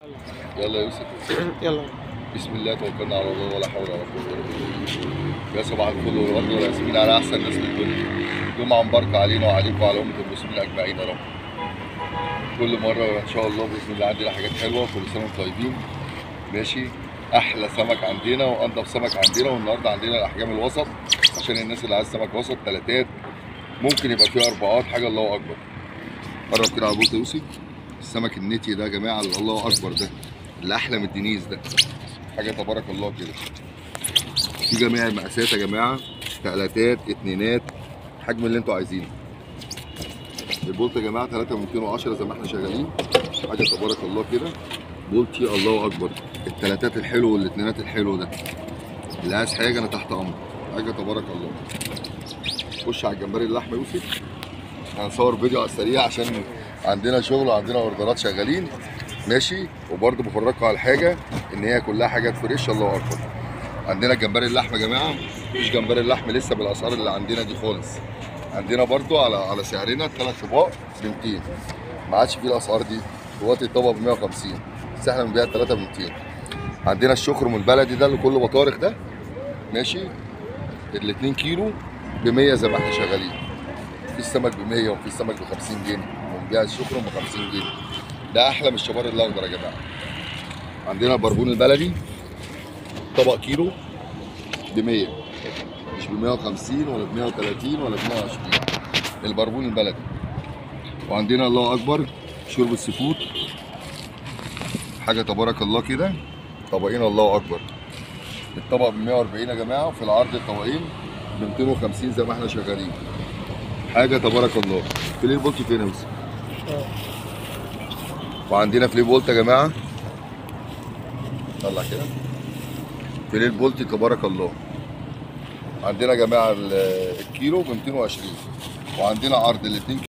يلا يا يوسف يلا بسم الله توكلنا على الله ولا حول ولا قوه الا بالله يا صباح الفل والورد والياسمين على احسن ناس في الدنيا جمعه مباركه علينا وعليكم وعلى امه المسلمين اجمعين يا رب كل مره ان شاء الله باذن الله عندنا حاجات حلوه كل سنه وانتم طيبين ماشي احلى سمك عندنا وانضف سمك عندنا والنهارده عندنا الاحجام الوسط عشان الناس اللي عايز سمك وسط ثلاثات ممكن يبقى فيه اربعات حاجه الله اكبر قرب كده على بوط يوسف السمك النتي ده يا جماعه اللي الله اكبر ده اللي احلى من الدنيس ده حاجه تبارك الله كده في جميع المقاسات يا جماعه تلاتات اتنينات الحجم اللي انتوا عايزينه البولت يا جماعه 3 210 زي ما احنا شغالين حاجه تبارك الله كده بولتي الله اكبر التلاتات الحلو والاتنينات الحلو ده اللي عايز حاجه انا تحت امر حاجه تبارك الله خش على الجمبري اللحمه يوسف هنصور فيديو على السريع عشان عندنا شغل وعندنا اوردرات شغالين ماشي وبرضه بفرجكم على حاجه ان هي كلها حاجات فريش الله اكبر عندنا جمبري اللحمه يا جماعه مفيش جمبري اللحم لسه بالاسعار اللي عندنا دي خالص عندنا برضه على على سعرنا الثلاث طباق ب 200 ما عادش فيه الاسعار دي دلوقتي الطبق ب 150 بس احنا بنبيع الثلاثه ب 200 عندنا الشخرم البلدي ده اللي كله بطارخ ده ماشي ال 2 كيلو ب 100 زي ما احنا شغالين في السمك ب 100 وفي السمك ب 50 جنيه وبنبيع الشخرم ب 50 جنيه ده احلى من الشبار الاخضر يا جماعه عندنا البربون البلدي طبق كيلو ب 100 مش ب 150 ولا ب 130 ولا ب 120 البربون البلدي وعندنا الله اكبر شرب السفود حاجه تبارك الله كده طبقين الله اكبر الطبق ب 140 يا جماعه وفي العرض الطبقين ب 250 زي ما احنا شغالين حاجه تبارك الله فيليه البولت فين يا يوسف؟ وعندنا فيليه بولت يا جماعه طلع كده فيليه البولت تبارك الله عندنا يا جماعه ال- الكيلو ب 220 وعندنا عرض ال 2